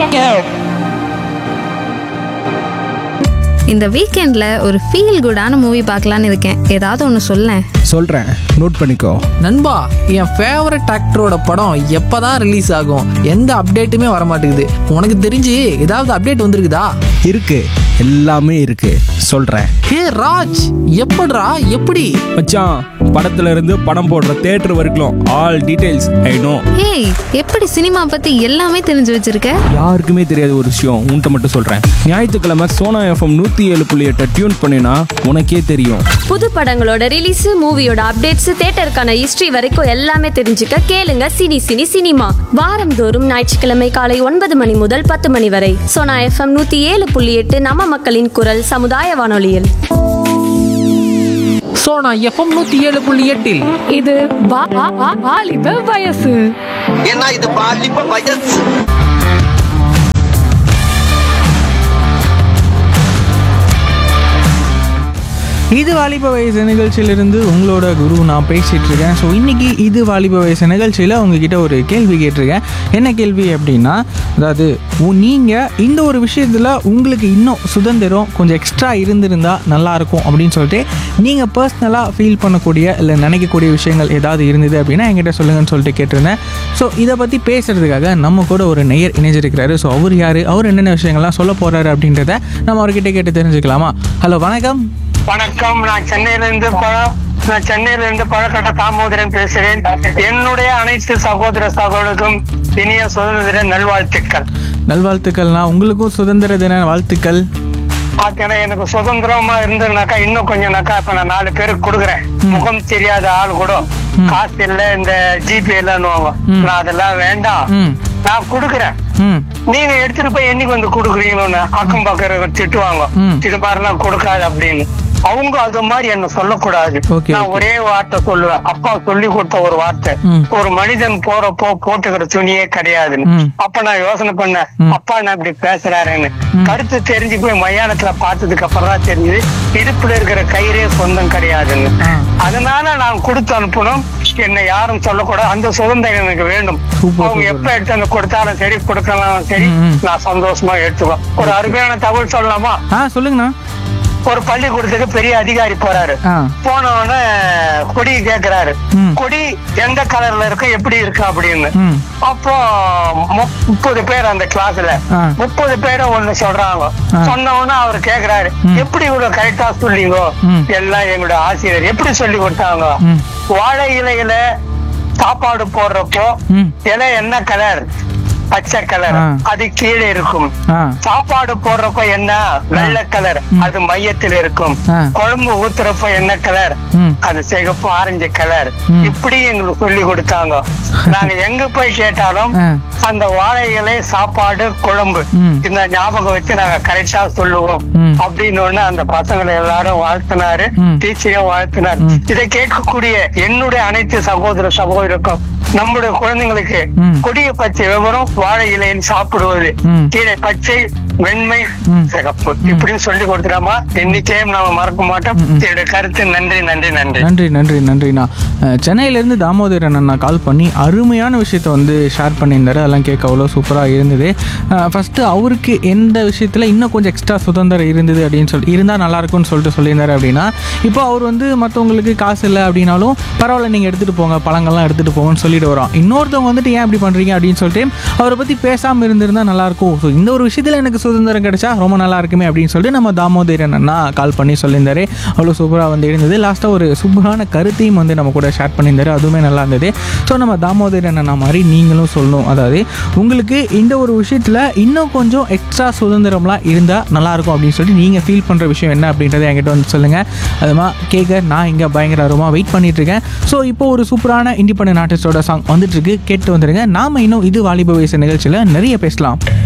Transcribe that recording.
இந்த வீக்கெண்ட்ல ஒரு ஃபீல் குடான மூவி பார்க்கலான்னு இருக்கேன் ஏதாவது ஒன்று சொல்லேன் சொல்கிறேன் நோட் பண்ணிக்கோ நண்பா என் ஃபேவரட் ஆக்டரோட படம் எப்பதான் ரிலீஸ் ஆகும் எந்த அப்டேட்டுமே வர மாட்டேங்குது உனக்கு தெரிஞ்சு ஏதாவது அப்டேட் வந்திருக்குதா இருக்கு எல்லாமே இருக்கு சொல்கிறேன் ஹே ராஜ் எப்படிடா எப்படி மச்சான் படத்துல இருந்து படம் போடுற தேட்டர் வரைக்கும் ஆல் டீடைல்ஸ் ஐ நோ ஏய் எப்படி சினிமா பத்தி எல்லாமே தெரிஞ்சு வச்சிருக்க யாருக்குமே தெரியாத ஒரு விஷயம் உன்கிட்ட மட்டும் சொல்கிறேன் ஞாயிற்றுக்கிழமை சோனா எஃப்எம் நூற்றி ஏழு புள்ளி எட்டை டியூன் பண்ணினா உனக்கே தெரியும் புது படங்களோட ரிலீஸ் மூவியோட அப்டேட்ஸ் தேட்டருக்கான ஹிஸ்டரி வரைக்கும் எல்லாமே தெரிஞ்சுக்க கேளுங்க சினி சினி சினிமா வாரந்தோறும் ஞாயிற்றுக்கிழமை காலை ஒன்பது மணி முதல் பத்து மணி வரை சோனா எஃப்எம் நூத்தி ஏழு புள்ளி எட்டு நம்ம மக்களின் குரல் சமுதாய வானொலியில் ஸோ நான் எஃப்எம் நூற்றி ஏழு புள்ளி எட்டில் இது வா- வா- வா- வாலிப வயசு ஏன்னா இது பாலிப்ப வயசு இது வாலிப வயசு நிகழ்ச்சியிலிருந்து உங்களோட குரு நான் பேசிட்டு இருக்கேன் ஸோ இன்னைக்கு இது வாலிப வயசு நிகழ்ச்சியில் உங்ககிட்ட ஒரு கேள்வி கேட்டிருக்கேன் என்ன கேள்வி அப்படின்னா அதாவது உ- நீங்க இந்த ஒரு விஷயத்துல உங்களுக்கு இன்னும் சுதந்திரம் கொஞ்சம் எக்ஸ்ட்ரா இருந்திருந்தா நல்லா இருக்கும் அப்படின்னு சொல்லிட்டு நீங்க பர்சனலாக ஃபீல் பண்ணக்கூடிய இல்லை நினைக்கக்கூடிய விஷயங்கள் ஏதாவது இருந்தது அப்படின்னா என்கிட்ட சொல்லுங்கன்னு சொல்லிட்டு கேட்டிருந்தேன் ஸோ இதை பற்றி பேசுறதுக்காக நம்ம கூட ஒரு நெய்யர் இணைஞ்சிருக்கிறாரு ஸோ அவர் யார் அவர் என்னென்ன விஷயங்கள்லாம் சொல்ல போறாரு அப்படின்றத நம்ம அவர்கிட்ட கேட்டு தெரிஞ்சுக்கலாமா ஹலோ வணக்கம் வணக்கம் நான் சென்னையில இருந்து பழ- நான் சென்னையில இருந்து பழக்கட்ட தாமோதரன் பேசுறேன் என்னுடைய அனைத்து சகோதர சகோதரருக்கும் இனிய சுதந்திர நல்வாழ்த்துக்கள் நல்வாழ்த்துக்கள்னா உங்களுக்கும் சுதந்திர தின வாழ்த்துக்கள் பாத்தீங்கன்னா எனக்கு சுதந்திரமா இருந்ததுனாக்கா இன்னும் கொஞ்சம்னாக்கா இப்ப நான் நாலு பேருக்கு கொடுக்குறேன் முகம் தெரியாத ஆள் கூட காசு இல்ல இந்த ஜிபே இல்லன்னுவாங்க நான் அதெல்லாம் வேண்டாம் ம் நான் கொடுக்குறேன் ம் நீங்க எடுத்துட்டு போய் என்னைக்கு வந்து கொடுக்குறீங்கன்னு அக்கம் பக்கம் திட்டுவாங்க ம். இது மாதிரிலாம் கொடுக்காது அப்படின்னு அவங்க அது மாதிரி என்ன சொல்லக்கூடாது Okay, நான் okay. ஒரே வார்த்தை சொல்லுவேன் அப்பா சொல்லி கொடுத்த ஒரு வார்த்தை ம். ஒரு மனிதன் போறப்போ போட்டுக்கிற துணியே கிடையாதுன்னு ம். அப்ப நான் யோசனை பண்ணேன் ம். அப்பா நான் இப்படி பேசுறாருன்னு கருத்து தெரிஞ்சு போய் மயானத்துல பார்த்ததுக்கு அப்புறம் தான் தெரிஞ்சது இடுப்புல இருக்கிற கயிறே சொந்தம் கிடையாதுன்னு ஆ. அதனால நான் கொடுத்து அனுப்பணும் என்னை யாரும் சொல்லக்கூடாது அந்த சுதந்திரம் எனக்கு வேண்டும் Super, அவங்க super. எப்ப எடுத்து வந்து கொடுத்தாலும் சரி கொடுக்கலாம் சரி ம், ம். நான் சந்தோஷமா எடுத்துக்குவேன் ஒரு அருமையான தகவல் சொல்லலாமா ஆ சொல்லுங்கண்ணா ஒரு பள்ளிக்கூடத்துக்கு பெரிய அதிகாரி போறாரு ஆ போன உடனே கொடி கேக்குறாரு ம். கொடி எந்த கலர்ல இருக்கு எப்படி இருக்கு அப்படின்னு ம் அப்போ மு- முப்பது பேர் அந்த கிளாஸ்ல ஆ. முப்பது பேரை ஒண்ணு சொல்றாங்க ஆ. சொன்ன உடனே அவர் கேக்குறாரு ம். எப்படி இவ்வளவு கரெக்டா சொல்லீங்க ம். எல்லாம் எங்களோட ஆசிரியர் எப்படி சொல்லி கொடுத்தாங்க ம். வாழை இலையில சாப்பாடு போடுறப்போ ம் இலை என்ன கலர் பச்சை கலர் ஆ. அது கீழே இருக்கும் ஆ சாப்பாடு போடுறப்ப என்ன வெள்ளை கலர் அது மையத்தில் இருக்கும் ஆ. குழம்பு ஊத்துறப்ப என்ன கலர் ம் அது சிகப்பு ஆரஞ்சு கலர் ம். இப்படி எங்களுக்கு சொல்லி கொடுத்தாங்க நாங்க எங்க போய் கேட்டாலும் ஆ. அந்த வாழை இலை சாப்பாடு குழம்பு ம். இந்த ஞாபகம் வச்சு நாங்க கரெக்டா சொல்லுவோம் ம். அப்படின்னு ஒண்ணு அந்த பசங்களை எல்லாரும் வாழ்த்தினாரு ம். டீச்சரையும் வாழ்த்தினார் ம். இதை கேட்கக்கூடிய என்னுடைய அனைத்து சகோதர சகோதரருக்கும் நம்முடைய குழந்தைங்களுக்கு ம். கொடிய பச்சை விவரம் வாழை இலைன்னு சாப்பிடுவது ம். கீழே பச்சை வெண்மை ம். சிகப்பு இப்படின்னு சொல்லி கொடுத்துடாமா என்னைக்கையும் நாம மறக்க மாட்டோம் என்னுடைய கருத்து நன்றி நன்றி நன்றி நன்றி நன்றி நன்றிண்ணா அஹ், சென்னையிலேருந்து தாமோதரன் அண்ணா கால் பண்ணி அருமையான விஷயத்த வந்து ஷேர் பண்ணியிருந்தாரு அதெல்லாம் கேட்க அவ்வளோ சூப்பராக இருந்தது ஃபஸ்ட்டு அவருக்கு எந்த விஷயத்தில் இன்னும் கொஞ்சம் எக்ஸ்ட்ரா சுதந்திரம் இருந்தது அப்படின்னு சொல்லி இருந்தால் நல்லாயிருக்கும்னு சொல்லிட்டு சொல்லியிருந்தாரு அப்படின்னா இப்போ அவர் வந்து மற்றவங்களுக்கு காசு இல்லை அப்படின்னாலும் பரவாயில்ல நீங்கள் எடுத்துகிட்டு போங்க பழங்கள்லாம் எடுத்துகிட்டு போங்கன்னு சொல்லிட்டு வரோம் இன்னொருத்தவங்க வந்துட்டு ஏன் இப்படி பண்ணுறீங்க அப்படின்னு சொல்லிட்டு அவரை பற்றி பேசாமல் இருந்திருந்தால் நல்லாயிருக்கும் ஸோ இந்த ஒரு விஷயத்தில் எனக்கு சுதந்திரம் கிடைச்சா ரொம்ப நல்லா இருக்குமே அப்படின்னு சொல்லிட்டு நம்ம தாமோதரன் அண்ணா கால் பண்ணி சொல்லியிருந்தாரு அவ்வளோ சூப்பராக வந்து இருந்தது லாஸ்ட்டாக ஒரு சூப்பரான கருத்தையும் வந்து நம்ம கூட ஷேர் பண்ணியிருந்தாரு அதுவுமே நல்லா இருந்தது ஸோ நம்ம தாமோதரன் அண்ணா மாதிரி நீங்களும் சொல்லணும் அதாவது உங்களுக்கு இந்த ஒரு விஷயத்தில் இன்னும் கொஞ்சம் எக்ஸ்ட்ரா சுதந்திரம்லாம் இருந்தால் நல்லாயிருக்கும் அப்படின்னு சொல்லிட்டு நீங்கள் ஃபீல் பண்ணுற விஷயம் என்ன அப்படின்றத என்கிட்ட வந்து சொல்லுங்கள் அதுமா கேட்க நான் இங்கே பயங்கர ஆர்வமாக வெயிட் பண்ணிட்டு இருக்கேன் ஸோ இப்போ ஒரு சூப்பரான இண்டிபெண்டன்ட் ஆர்டிஸ்டோட சாங் வந்துட்டு இருக்கு கேட்டு வந்துருங்க நாம இன்னும் இது வாலிப வயசு நிகழ்ச்சியில் நிறைய பேசலாம்